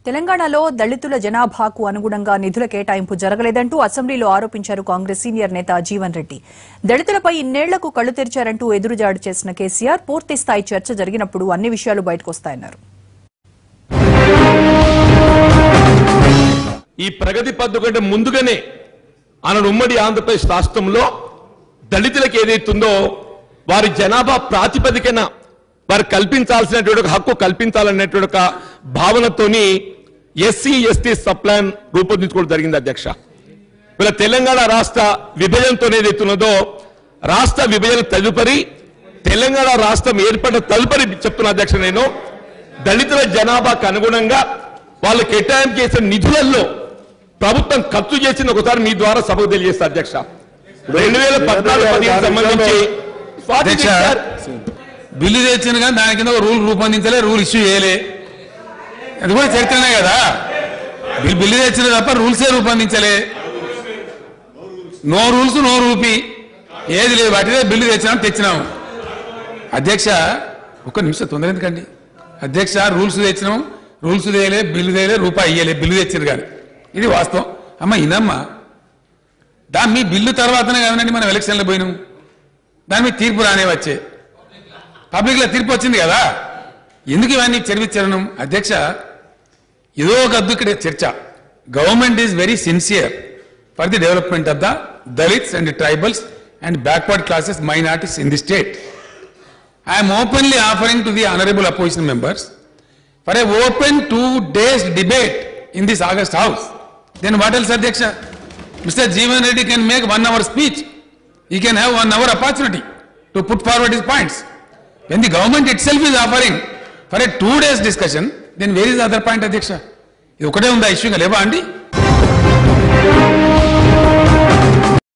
తెలంగాణలో దళితుల జనాభాకు అనుగుణంగా నిధుల కేటాయింపు జరగలేదంటూ అసెంబ్లీలో ఆరోపించారు కాంగ్రెస్ సీనియర్ నేత జీవన్ రెడ్డి దళితులపై ఇన్నేళ్లకు కళ్లు తెరిచారంటూ ఎదురుజాడు చేసిన కేసీఆర్ పూర్తి స్థాయి చర్చ జరిగినప్పుడు అన్ని విషయాలు బయటకొస్తాయన్నారు ఈ ప్రగతి పద్దు కంటే ముందుగానే ఆనాడు ఉమ్మడి ఆంధ్రప్రదేశ్ రాష్ట్రంలో దళితులకు ఏదైతుందో వారి జనాభా ప్రాతిపదికన వారు కల్పించాల్సినటువంటి ఒక హక్కు కల్పించాలనేటువంటి ఒక భావనతోని ఎస్సీ ఎస్టీ సప్లాన్ రూపొందించుకోవడం జరిగింది అధ్యక్ష వీళ్ళ తెలంగాణ రాష్ట్ర విభజనతో ఏదైతున్నదో రాష్ట్ర విభజన తదుపరి తెలంగాణ రాష్ట్రం ఏర్పడిన తదుపరి చెప్తున్న అధ్యక్ష నేను దళితుల జనాభాకు అనుగుణంగా వాళ్ళు కేటాయింపు చేసిన నిధులలో ప్రభుత్వం ఖర్చు చేసిన ఒకసారి మీ ద్వారా సభకు తెలియజేస్తా అధ్యక్ష రెండు వేల పద్నాలుగు పదిహేను సంబంధించి అధ్యక్ష బిల్లు తెచ్చింది కానీ దాని కింద ఒక రూల్ రూపొందించలే రూల్ ఇష్యూ చేయలే అది కూడా చరిత్రనే కదా బిల్ బిల్లు తెచ్చిన తప్ప రూల్సే రూపొందించలే నో రూల్స్ నో రూపీ ఏది లేదు వాటిదే బిల్లు తెచ్చినాం తెచ్చినాము అధ్యక్ష ఒక్క నిమిషం తొందర ఎందుకండి అధ్యక్ష రూల్స్ తెచ్చినాం రూల్స్ తేయలే బిల్లు తేయలే రూపాయి ఇయ్యలే బిల్లు తెచ్చారు కానీ ఇది వాస్తవం అమ్మ ఇనమ్మా దాని మీ బిల్లు తర్వాతనే కదండి మనం ఎలక్షన్లో పోయినాం దాని మీద తీర్పు రానే వచ్చే పబ్లిక్లో తీర్పు వచ్చింది కదా ఎందుకు ఇవన్నీ చర్వించడం అధ్యక్ష ఏదో ఒక అద్దు ఇక్కడ చర్చ government is very sincere for the development of the Dalits and tribals and backward classes minorities in the state I'm openly offering to the honourable opposition members for a open two days debate in this august house then what else అధ్యక్ష mister Jeevan Reddy can make one hour speech he can have one hour opportunity to put forward his points. When the government itself is offering for a two days discussion, then where is the other point, Adhyaksha? ఇది ఒకటే ఉందా ఇష్యూగా లేవా అండి